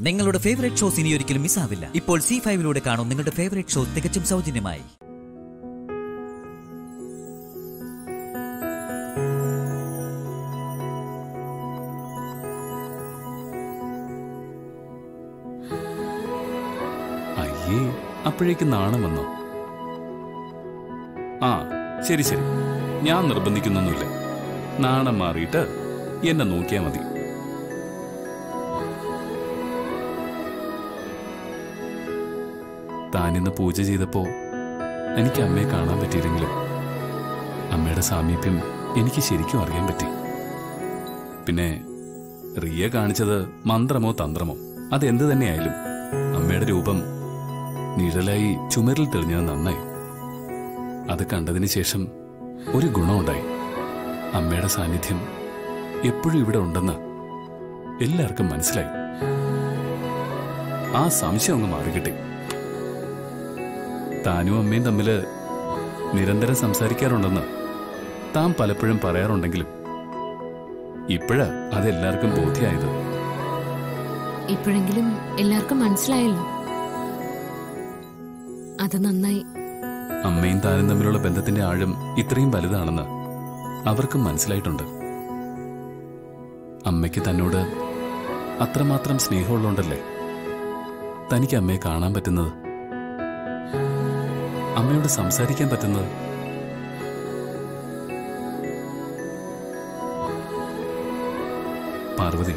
നിങ്ങളുടെ favourite shows ഇനി ഒരിക്കലും മിസ്സാവില്ല ഇപ്പോൾ സി ഫൈവിലൂടെ കാണും നിങ്ങളുടെ ഫേവറേറ്റ് ഷോ തികച്ചും സൗജന്യമായി അയ്യേ അപ്പോഴേക്ക് നാണം വന്നോ ആ ശരി ശരി ഞാൻ നിർബന്ധിക്കുന്നൊന്നുമില്ല നാണം മാറിയിട്ട് എന്നെ നോക്കിയാ മതി താനിന്ന് പൂജ ചെയ്തപ്പോ എനിക്ക് അമ്മയെ കാണാൻ പറ്റിയില്ലെങ്കിലും അമ്മയുടെ സാമീപ്യം എനിക്ക് ശരിക്കും അറിയാൻ പറ്റി പിന്നെ റിയ കാണിച്ചത് മന്ത്രമോ തന്ത്രമോ അതെന്ത് തന്നെയായാലും അമ്മയുടെ രൂപം നിഴലായി ചുമരിൽ തെളിഞ്ഞത് നന്നായി അത് കണ്ടതിന് ശേഷം ഒരു ഗുണമുണ്ടായി അമ്മയുടെ സാന്നിധ്യം എപ്പോഴും ഇവിടെ ഉണ്ടെന്ന് എല്ലാവർക്കും മനസ്സിലായി ആ സംശയം അങ്ങ് മാറിക്കിട്ടി താനും അമ്മയും തമ്മില് നിരന്തരം സംസാരിക്കാറുണ്ടെന്ന് താൻ പലപ്പോഴും പറയാറുണ്ടെങ്കിലും ഇപ്പോഴാ അതെല്ലാവർക്കും ബോധ്യമായത് ഇപ്പോഴെങ്കിലും എല്ലാവർക്കും മനസ്സിലായല്ലോ അത് നന്നായി അമ്മയും താനും തമ്മിലുള്ള ബന്ധത്തിന്റെ ആഴം ഇത്രയും വലുതാണെന്ന് അവർക്കും മനസ്സിലായിട്ടുണ്ട് അമ്മയ്ക്ക് തന്നോട് അത്രമാത്രം സ്നേഹമുള്ളതുകൊണ്ടല്ലേ തനിക്ക് അമ്മയെ കാണാൻ പറ്റുന്നത് അമ്മയോട് സംസാരിക്കാൻ പറ്റുന്നത് പാർവതി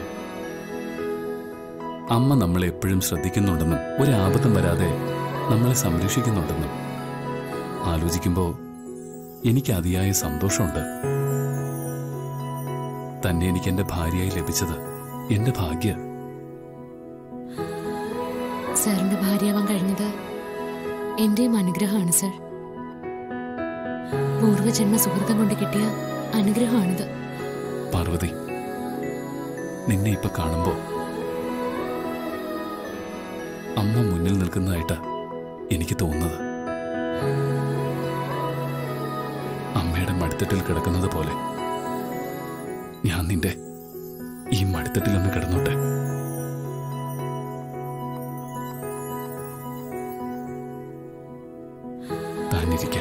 അമ്മ നമ്മളെ എപ്പോഴും ശ്രദ്ധിക്കുന്നുണ്ടെന്നും ഒരു ആപത്തും വരാതെ നമ്മളെ സംരക്ഷിക്കുന്നുണ്ടെന്നും ആലോചിക്കുമ്പോൾ എനിക്ക് അതിയായ സന്തോഷമുണ്ട് തന്നെ എനിക്ക് എന്റെ ഭാര്യയായി ലഭിച്ചത് എന്റെ ഭാഗ്യ സാറിന്റെ ഭാര്യയാവാൻ കഴിഞ്ഞത് എന്റെയും അനുഗ്രഹമാണ് സർ പൂർവ്വജന്മ സുഹൃത്തം കൊണ്ട് കിട്ടിയ അനുഗ്രഹമാണിത് പാർവതി നിന്നെ ഇപ്പൊ കാണുമ്പോ അമ്മ മുന്നിൽ നിൽക്കുന്നതായിട്ടാ എനിക്ക് തോന്നുന്നത് അമ്മയുടെ മടിത്തട്ടിൽ കിടക്കുന്നത് പോലെ ഞാൻ നിന്റെ ഈ മടിത്തട്ടിൽ ഒന്ന് കിടന്നോട്ടെ താനിരിക്കാൻ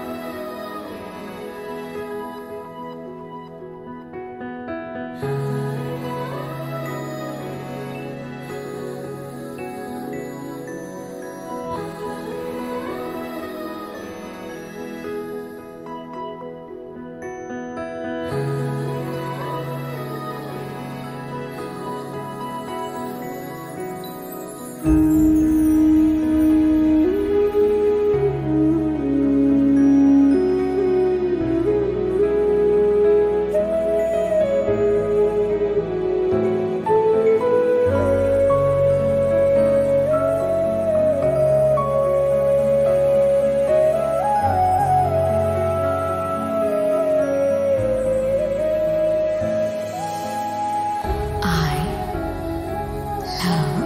I love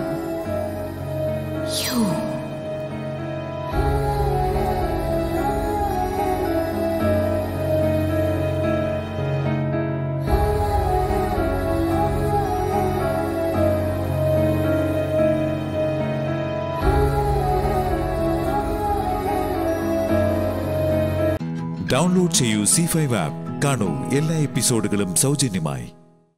you. ഡൗൺലോഡ് ചെയ്യൂ സി ഫൈവ് ആപ്പ് കാണൂ എല്ലാ എപ്പിസോഡുകളും സൗജന്യമായി